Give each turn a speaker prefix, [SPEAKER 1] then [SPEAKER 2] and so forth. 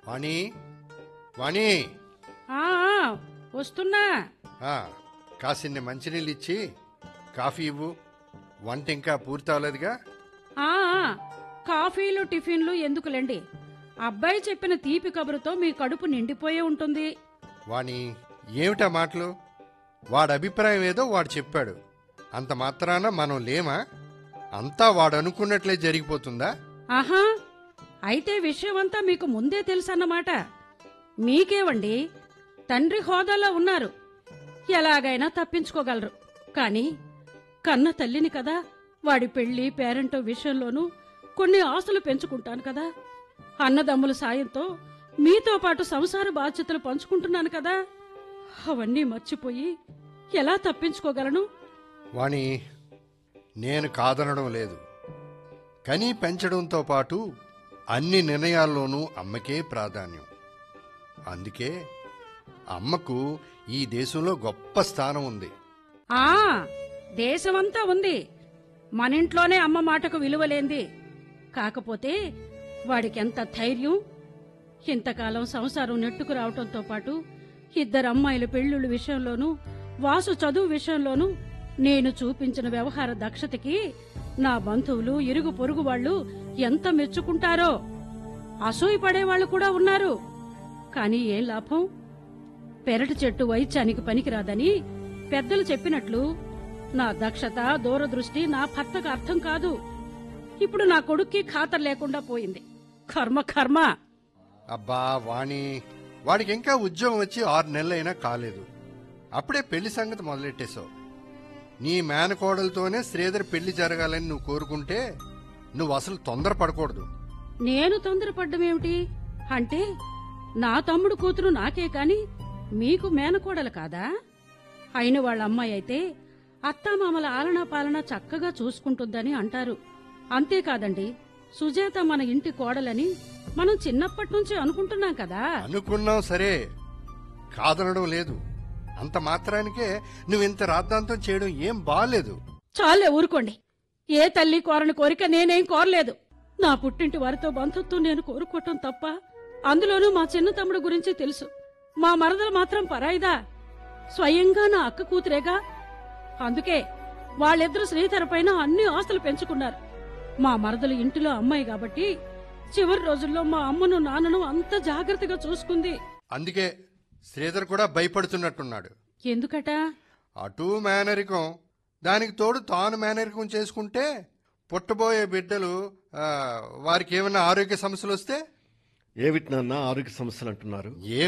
[SPEAKER 1] వాణి వాణి
[SPEAKER 2] ఆ, ఆ, వస్తున్నా
[SPEAKER 1] ఆ, కాసిన్ని మంచినీళ్ళు ఇచ్చి కాఫీ ఇవ్వు వంట ఇంకా పూర్తి అవ్వలేదుగా
[SPEAKER 2] ఆ, ఆ, కాఫీలు టిఫిన్లు ఎందుకులేండి అబ్బాయి చెప్పిన తీపి కబురుతో మీ కడుపు నిండిపోయే ఉంటుంది
[SPEAKER 1] వాణి ఏమిటా మాటలు వాడి అభిప్రాయం ఏదో వాడు చెప్పాడు అంత మాత్రాన మనం లేమా అంతా వాడు అనుకున్నట్లే జరిగిపోతుందా
[SPEAKER 2] ఆహా అయితే విషయమంతా మీకు ముందే తెలుసన్నమాట మీకేవండి తండ్రి హోదాలో ఉన్నారు ఎలాగైనా తప్పించుకోగలరు కానీ కన్న తల్లిని కదా వాడి పెళ్లి పేరెంట్ విషయంలోనూ కొన్ని ఆశలు పెంచుకుంటాను కదా అన్నదమ్ముల సాయంతో మీతో పాటు సంసార బాధ్యతలు పంచుకుంటున్నాను కదా అవన్నీ మర్చిపోయి ఎలా తప్పించుకోగలను
[SPEAKER 1] వాణి నేను కాదనడం లేదు కని పెంచడంతో పాటు అన్ని నిర్ణయాల్లోనూ అమ్మకే ప్రాధాన్యం అందుకే అమ్మకు ఈ దేశంలో గొప్ప స్థానం ఉంది
[SPEAKER 2] ఆ దేశమంతా ఉంది మనింట్లోనే అమ్మ మాటకు విలువలేంది కాకపోతే వాడికెంత ధైర్యం ఇంతకాలం సంసారం నెట్టుకు రావటంతో పాటు ఇద్దరు అమ్మాయిల పెళ్ళిళ్ళ విషయంలోనూ వాసు చదువు విషయంలోనూ నేను చూపించిన వ్యవహార దక్షతకి నా బంధువులు ఇరుగు పొరుగు వాళ్ళు ఎంత మెచ్చుకుంటారో అసూయ పడేవాళ్ళు కూడా ఉన్నారు కానీ ఏం లాభం పెరటి చెట్టు వైద్యానికి పనికిరాదని పెద్దలు చెప్పినట్లు నా దక్షత దూరదృష్టి నా భర్తకు అర్థం కాదు ఇప్పుడు నా కొడుక్కి ఖాతరు లేకుండా పోయింది కర్మ కర్మ
[SPEAKER 1] అబ్బా వాణి వాడికి ఇంకా ఉద్యోగం వచ్చి ఆరు నెలలైనా కాలేదు అప్పుడే పెళ్లి సంగతి మొదలెట్టేశావు నీ మేనకోడలతోనే శ్రీధర్ పెళ్లి జరగాలని నువ్వు కోరుకుంటే నువ్వు అసలు తొందరపడకూడదు
[SPEAKER 2] నేను తొందరపడ్డమేమిటి అంటే నా తమ్ముడు కూతురు నాకే కాని మీకు మేనకోడలు కాదా అయిన వాళ్ళ అమ్మాయి అయితే అత్తామామల ఆలనా పాలన చక్కగా చూసుకుంటుందని అంటారు అంతేకాదండి సుజాత మన ఇంటి కోడలని మనం చిన్నప్పటి నుంచి అనుకుంటున్నాం కదా
[SPEAKER 1] అనుకున్నావు సరే కాదనడం లేదు అంత మాత్రానికే నువ్వు ఇంత రాద్ధాంతం చేయడం ఏం బాలేదు
[SPEAKER 2] చాలే ఊరుకోండి ఏ తల్లి కోరని కోరిక నేనేం కోరలేదు నా పుట్టింటి వారితో బంధుత్వం నేను కోరుకోవటం తప్ప అందులోనూ మా చిన్న తమ్ముడు గురించి తెలుసు మా మరదలు మాత్రం పరాయిదా స్వయంగా నా అక్క కూతురేగా అందుకే వాళ్ళిద్దరు శ్రీధర పైన అన్ని ఆస్తులు పెంచుకున్నారు మా మరదలు ఇంటిలో అమ్మాయి కాబట్టి చివరి రోజుల్లో మా అమ్మను నాన్నను అంత జాగ్రత్తగా చూసుకుంది
[SPEAKER 1] అందుకే శ్రీధర్ కూడా భయపడుతున్నట్టున్నాడు
[SPEAKER 2] ఎందుకట
[SPEAKER 1] అటు మేనరికం దానికి తోడు తాను మేనరికం చేసుకుంటే పుట్టబోయే బిడ్డలు ఆ, వారికి ఏమైనా ఆరోగ్య సమస్యలు వస్తే
[SPEAKER 3] ఏమిటి నాన్న ఆరోగ్య సమస్యలు అంటున్నారు
[SPEAKER 1] ఏ